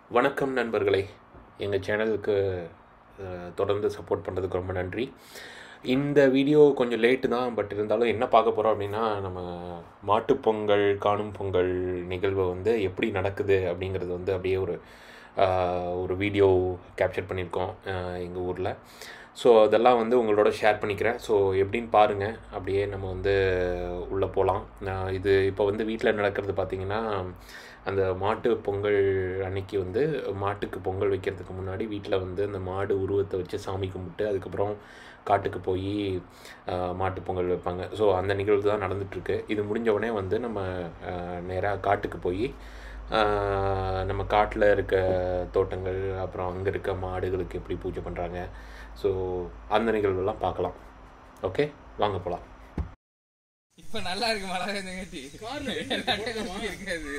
வணக்கம் நண்பர்களே எங்கள் சேனலுக்கு அஹ், தொடர்ந்து சப்போர்ட் பண்ணுறதுக்கு ரொம்ப நன்றி இந்த வீடியோ கொஞ்சம் லேட்டு தான் பட் இருந்தாலும் என்ன பார்க்க போகிறோம் அப்படின்னா நம்ம மாட்டுப் பொங்கல் காணும் பொங்கல் நிகழ்வு வந்து எப்படி நடக்குது அப்படிங்கிறது வந்து அப்படியே ஒரு அஹ், ஒரு வீடியோ கேப்சர் பண்ணியிருக்கோம் எங்கள் ஊரில் ஸோ அதெல்லாம் வந்து உங்களோட ஷேர் பண்ணிக்கிறேன் ஸோ எப்படின்னு பாருங்கள் அப்படியே நம்ம வந்து உள்ளே போகலாம் இது இப்போ வந்து வீட்டில் நடக்கிறது பார்த்திங்கன்னா அந்த மாட்டு பொங்கல் அன்னைக்கு வந்து மாட்டுக்கு பொங்கல் வைக்கிறதுக்கு முன்னாடி வீட்டில் வந்து அந்த மாடு உருவத்தை வச்சு சாமி கும்பிட்டு அதுக்கப்புறம் காட்டுக்கு போய் மாட்டு பொங்கல் வைப்பாங்க ஸோ அந்த நிகழ்வு தான் நடந்துகிட்ருக்கு இது முடிஞ்ச உடனே வந்து நம்ம நேராக காட்டுக்கு போய் ஆஹ் நம்ம காட்டில் இருக்க தோட்டங்கள் அப்புறம் அங்கே இருக்க மாடுகளுக்கு எப்படி பூஜை பண்ணுறாங்க ஸோ அந்த நிகழ்வெல்லாம் பார்க்கலாம் ஓகே வாங்க போகலாம் இப்ப நல்லா இருக்கு மழை கட்டி இருக்காது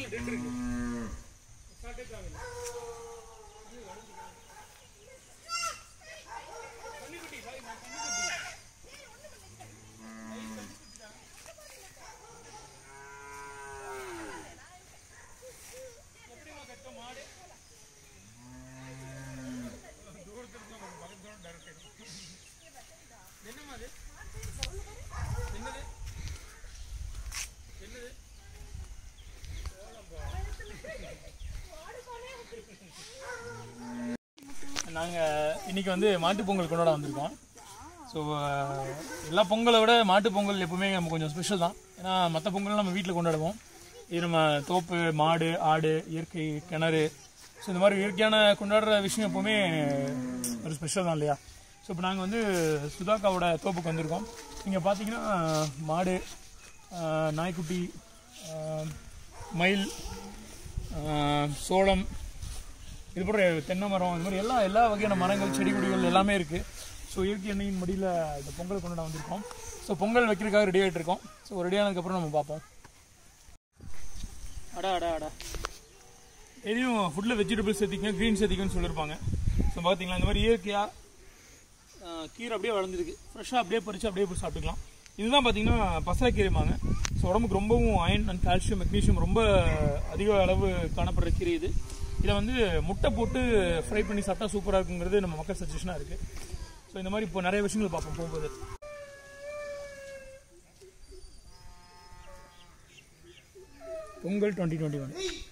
நாங்கள் இன்னைக்கு வந்து மாட்டுப் பொங்கல் கொண்டாட வந்திருக்கோம் ஸோ எல்லா பொங்கலை விட மாட்டுப் பொங்கல் எப்பவுமே நம்ம கொஞ்சம் ஸ்பெஷல் தான் ஏன்னா மற்ற பொங்கல் நம்ம வீட்டில் கொண்டாடுவோம் இது நம்ம தோப்பு மாடு ஆடு இயற்கை கிணறு ஸோ இந்த மாதிரி இயற்கையான கொண்டாடுற விஷயம் எப்பவுமே ஒரு ஸ்பெஷல் தான் இல்லையா ஸோ இப்போ நாங்கள் வந்து சுதாக்காவோட தோப்புக்கு வந்திருக்கோம் இங்கே பார்த்தீங்கன்னா மாடு ஆஹ், நாய்க்குட்டி ஆஹ், மயில் ஆஹ், சோளம் இது போன்ற தென்னை மரம் இந்த மாதிரி எல்லா எல்லா வகையான மரங்கள் செடி கொடிகள் எல்லாமே இருக்குது ஸோ இயற்கை எண்ணெயின் மடியில் இந்த பொங்கல் கொண்டாட வந்திருக்கோம் ஸோ பொங்கல் வைக்கிறதுக்காக ரெடி ஆகிட்டு இருக்கோம் ஸோ ரெடி ஆனதுக்கப்புறம் நம்ம பார்ப்போம் அடா அடா அடா எதையும் ஃபுட்டில் வெஜிடபிள்ஸ் சேர்த்திக்கங்க க்ரீன் சேர்த்திக்கன்னு சொல்லியிருப்பாங்க ஸோ பார்த்தீங்களா இந்த மாதிரி இயற்கையாக கீரை அப்படியே வளர்ந்துருக்கு ஃப்ரெஷ்ஷாக அப்படியே பறித்து அப்படியே போய் சாப்பிட்டுக்கலாம் இதுதான் பார்த்தீங்கன்னா பசலைக்கீரைமாங்க ஸோ உடம்புக்கு ரொம்பவும் அயன் அண்ட் கால்சியம் மெக்னீஷியம் ரொம்ப அதிக அளவு காணப்படுற கீரை இது இதை வந்து முட்டை போட்டு ஃப்ரை பண்ணி சாப்பிட்டா சூப்பராக இருக்குங்கிறது நம்ம மக்கள் சஜஷனாக இருக்குது ஸோ இந்த மாதிரி இப்போ நிறைய விஷயங்கள் பார்ப்போம் போகும்போது பொங்கல் டுவெண்ட்டி டுவெண்ட்டி ஒன்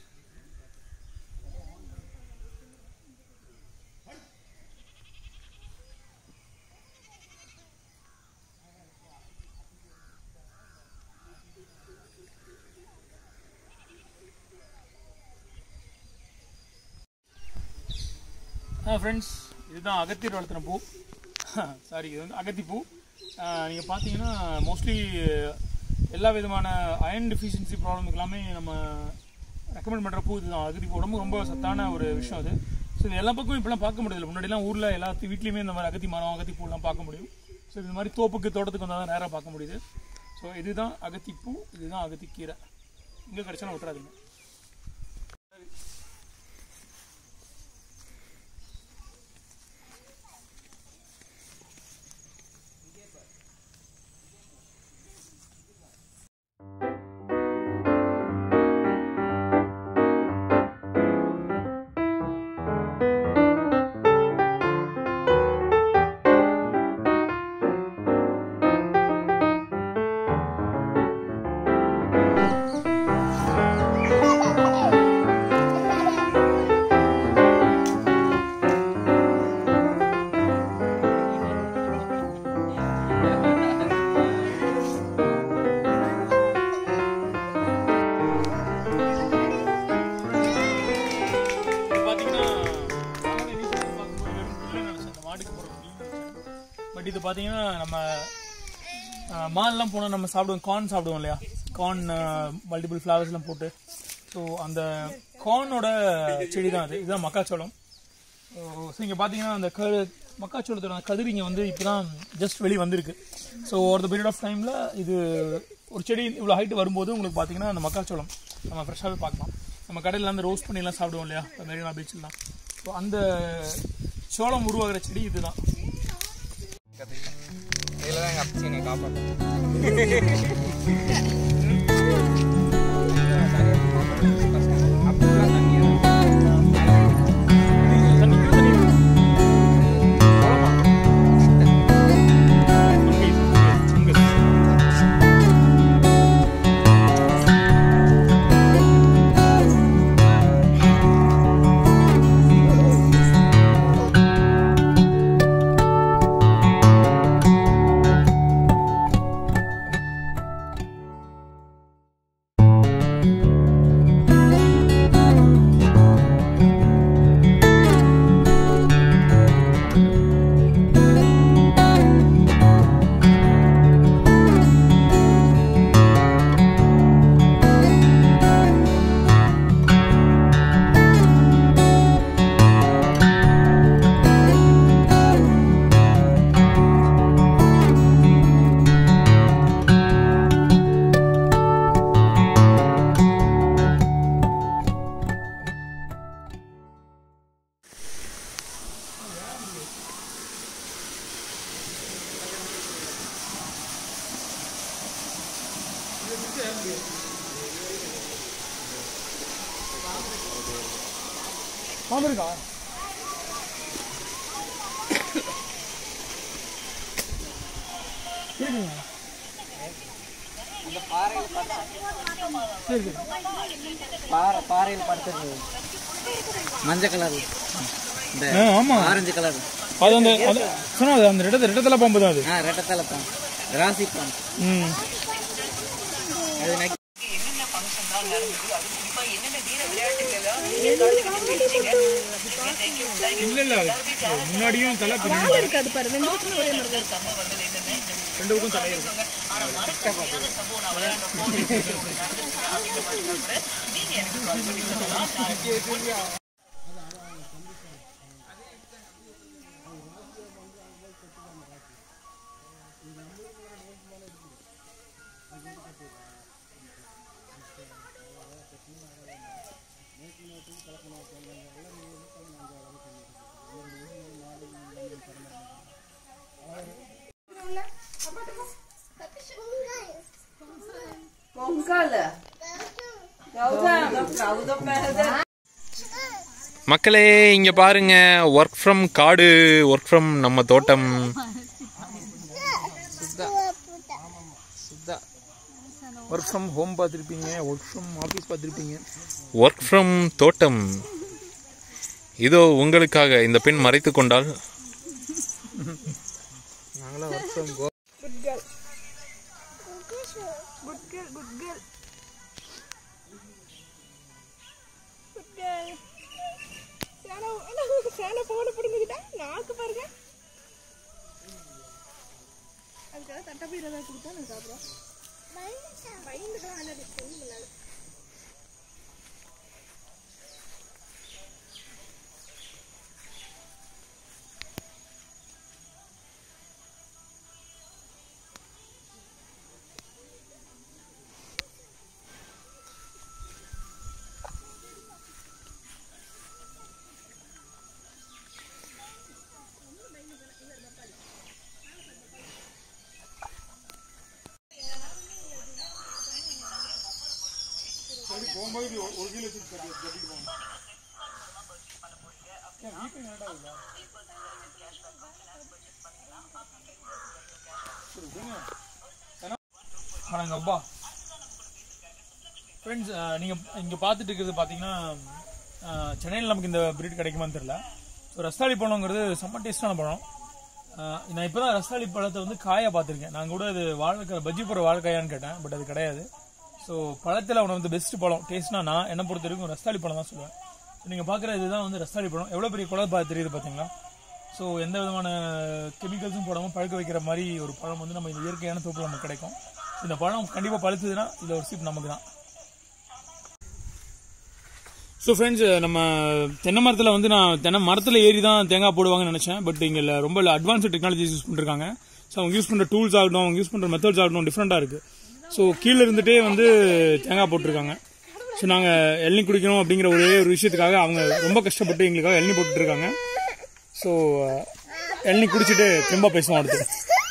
ஆ ஃப்ரெண்ட்ஸ் இதுதான் அகத்தியர் வளர்த்துன பூ சாரி இது வந்து அகத்தி பூ நீங்கள் பார்த்தீங்கன்னா மோஸ்ட்லி எல்லா விதமான அயன் டெஃபிஷியன்சி ப்ராப்ளம்க்கு எல்லாமே நம்ம ரெக்கமெண்ட் பண்ணுற பூ இதுதான் அகத்தி பூ உடம்பு ரொம்ப சத்தான ஒரு விஷயம் அது ஸோ இது எல்லா பக்கமும் இப்போலாம் பார்க்க முடியல முன்னாடிலாம் ஊரில் எல்லா வீட்லேயுமே இந்த மாதிரி அகத்தி மரம் அகத்தி பூலாம் பார்க்க முடியும் ஸோ இந்த மாதிரி தோப்புக்கு தோட்டத்துக்கு வந்தால் தான் நேராக பார்க்க முடியுது ஸோ இதுதான் அகத்தி பூ இதுதான் அகத்தி கீரை இங்கே கிடச்சாலும் விட்டுறாதீங்க இது பார்த்தீங்கன்னா நானும் initially பார்க்கும்போது வெறும் புல்லுன்னு நினைச்சேன், இந்த மாட்டுக்கு போடுற புல்லுன்னு நினைச்சேன். பட் இது பார்த்தீங்கன்னா நம்ம மால்லாம் போனால் நம்ம சாப்பிடுவோம் கார்ன் சாப்பிடுவோம் இல்லையா கார்ன் மல்டிபிள் ஃப்ளவர்ஸ்லாம் போட்டு ஸோ அந்த கார்னோட செடி தான் அது இதுதான் மக்காச்சோளம் ஸோ இங்கே பார்த்தீங்கன்னா அந்த க மக்காச்சோளத்தோட கதிர் இங்கே வந்து இப்போ தான் ஜஸ்ட் வெளியே வந்திருக்கு ஸோ ஒரு பீரியட் ஆஃப் டைமில் இது ஒரு செடி இவ்வளோ ஹைட் வரும்போது உங்களுக்கு பார்த்தீங்கன்னா அந்த மக்காச்சோளம் நம்ம ஃப்ரெஷ்ஷாகவே பார்க்கலாம் நம்ம கடையில் அந்த ரோஸ்ட் பண்ணிலாம் சாப்பிடுவோம் இல்லையா மெரினா பீச்சில் ஸோ அந்த சோளம் உருவாகிற செடி இதுதான் இதுல தான் எங்க அப்பச்சி என்னை காப்பாற்றும் அப்படிலாம் தண்ணி பாம்பு இருக்கா இருக்குங்க சரி சரி பாறை பாறையில் படுத்துருக்கு மஞ்சள் கலர் இந்த ஆ ஆமா ஆரஞ்சு கலர் அது அந்த அது சொன்னா அது அந்த ரெட்டத்தை ரெட்டத்தலை பாம்பு தான் அது ஆ ரெட்டத்தலை பாம் ராசி பாம் ம் அது நக்கி இல்ல இல்ல அது முன்னாடியும் தலை பின்னாடி இருக்காது பாரு ரெண்டு பக்கமும் ஒரே மாதிரி தான் ரெண்டு பக்கம் தலை இருக்கும் மக்களே இங்கே பாருங்க ஒர்க் ஃப்ரம் காடு ஒர்க் ஃப்ரம் நம்ம தோட்டம் ஒர்க் ஃப்ரம் ஹோம் பார்த்துருப்பீங்க ஒர்க் ஃப்ரம் ஆஃபீஸ் பார்த்துருப்பீங்க ஒர்க் ஃப்ரம் தோட்டம் இதோ உங்களுக்காக இந்த பெண் மறைத்து கொண்டால் நாங்களாம் ஒர்க் ஃப்ரம் கோ good girl good girl good girl good girl சேனா சேனா போன பிடிங்கிட்டா நாக்கு பாருங்க அதுக்காக தட்டை போய் ஏதாவது கொடுத்தா நான் சாப்பிட்றோம் பயந்துக்கலாம் வேண்டாம் ஒன்றும் பண்ணாது வணங்க அப்பா ஃப்ரெண்ட்ஸ் நீங்கள் இங்கே பார்த்துட்டு இருக்கிறது பார்த்தீங்கன்னா சென்னையில் நமக்கு இந்த பிரீட் கிடைக்குமான்னு தெரியல ஸோ ரஸ்தாளி பழங்கிறது செம்ம டேஸ்டான பழம் அஹ், நான் இப்போ தான் ரஸ்தாளி பழத்தை வந்து காயாக பார்த்துருக்கேன் நான் கூட இது வாழைக்காய் பஜ்ஜி போகிற வாழைக்காயான்னு கேட்டேன் பட் அது கிடையாது ஸோ பழத்தில் அவனை வந்து பெஸ்ட் பழம் டேஸ்ட்னா நான் என்ன பொறுத்த வரைக்கும் ரஸ்தாளி பழம் தான் சொல்லுவேன் ஸோ நீங்கள் பார்க்குற இதுதான் வந்து ரஸ்தாளி பழம் எவ்வளோ பெரிய குழந்தை பார்த்து தெரியுது பார்த்தீங்களா ஸோ எந்த விதமான கெமிக்கல்ஸும் போடாமல் பழுக்க வைக்கிற மாதிரி ஒரு பழம் வந்து நம்ம இந்த இயற்கையான தோப்பில் நமக்கு கிடைக்கும் இந்த பழம் கண்டிப்பாக பழுத்ததுன்னா இதில் ஒரு சீப் நமக்கு தான் ஸோ ஃப்ரெண்ட்ஸ் நம்ம தென்னை மரத்தில் வந்து நான் தென்னை மரத்தில் ஏறி தான் தேங்காய் போடுவாங்கன்னு நினச்சேன் பட் இங்கே ரொம்ப அட்வான்ஸ்டு டெக்னாலஜிஸ் யூஸ் பண்ணிருக்காங்க ஸோ அவங்க யூஸ் பண்ணுற டூல்ஸ் ஆகட்டும் அவங்க யூஸ் பண்ணுற மெத்தட்ஸ் ஆகட்டும் டிஃப்ரெண்ட்டாக இருக்குது ஸோ கீழே இருந்துகிட்டே வந்து தேங்காய் போட்டிருக்காங்க ஸோ நாங்கள் எள்ளி குடிக்கணும் அப்படிங்கிற ஒரே ஒரு விஷயத்துக்காக அவங்க ரொம்ப கஷ்டப்பட்டு எங்களுக்காக எள்ளி போட்டுட்டு இருக்காங்க ஸோ எள்ளி குடிச்சிட்டு திரும்ப பேசுவோம் அடுத்து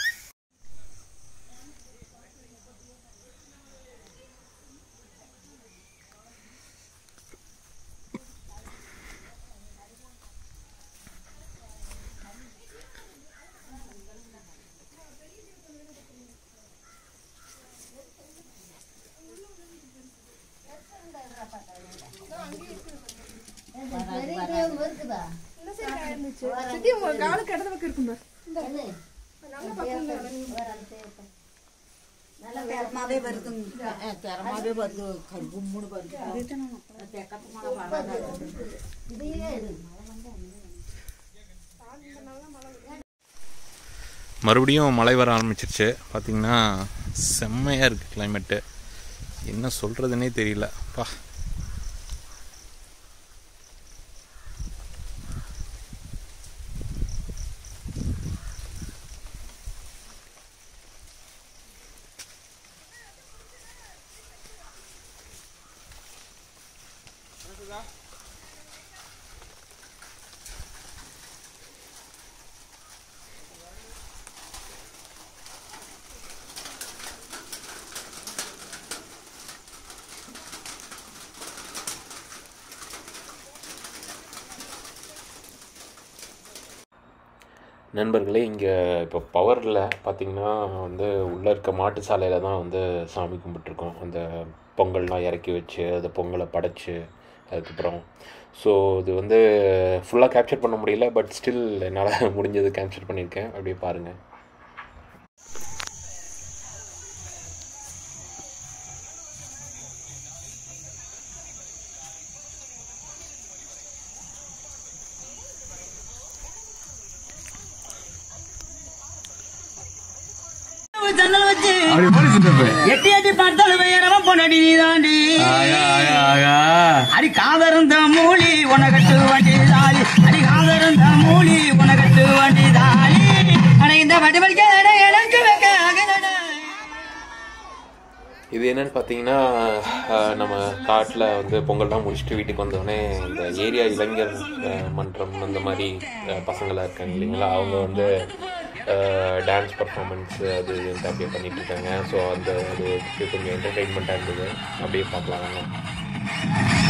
இந்த சைடு காய் இருந்துச்சு சித்தி உங்க காலுக்கு இடது பக்கம் இருக்கும் பாரு நல்ல பக்கம் తెరమావే పడుతుంది తెరమావే పడుతు గుమ్ముడు పడుతుంది తెక్కమ్మ மறுபடியும் மழை வர ஆரம்பிச்சிருச்சு பார்த்தீங்கன்னா செம்மையாக இருக்குது கிளைமேட்டு என்ன சொல்கிறதுனே தெரியல பா நண்பர்களே இங்கே இப்போ பவரில் பார்த்திங்கன்னா வந்து உள்ளே இருக்க மாட்டு சாலையில் தான் வந்து சாமி கும்பிட்ருக்கோம் அந்த பொங்கல்லாம் இறக்கி வச்சு அந்த பொங்கலை படைச்சு அதுக்கப்புறம் ஸோ இது வந்து ஃபுல்லாக கேப்சர் பண்ண முடியல பட் ஸ்டில் என்னால் முடிஞ்சது கேப்சர் பண்ணியிருக்கேன் அப்படியே பாருங்கள் ஜன்னல் வச்சு எட்டி எட்டி பார்த்தாலும் உயரமா பொண்ணடி நீதாண்டி அடி காதருந்த மூலி உனகட்டு வண்டி தாலி அடி காதருந்த மூலி உனகட்டு வண்டி தாலி அட இந்த வண்டி படிக்க எனக்கு வைக்க அகலடா. இது என்னன்னு பார்த்தீங்கன்னா அஹ், நம்ம காட்டில் வந்து பொங்கல்லாம் முடிச்சுட்டு வீட்டுக்கு வந்தோடனே இந்த ஏரியா இளைஞர் அஹ், மன்றம் அந்த மாதிரி அஹ், பசங்களாம் இருக்காங்க இல்லைங்களா அவங்க வந்து டான்ஸ் பர்ஃபார்மன்ஸ் அது இதுன்ட்டு அப்படியே பண்ணிட்டு இருக்காங்க ஸோ அந்த அது கொஞ்சம் என்டர்டெயின்மெண்ட்டாக இருந்தது அப்படியே பார்க்கலாம் வாங்க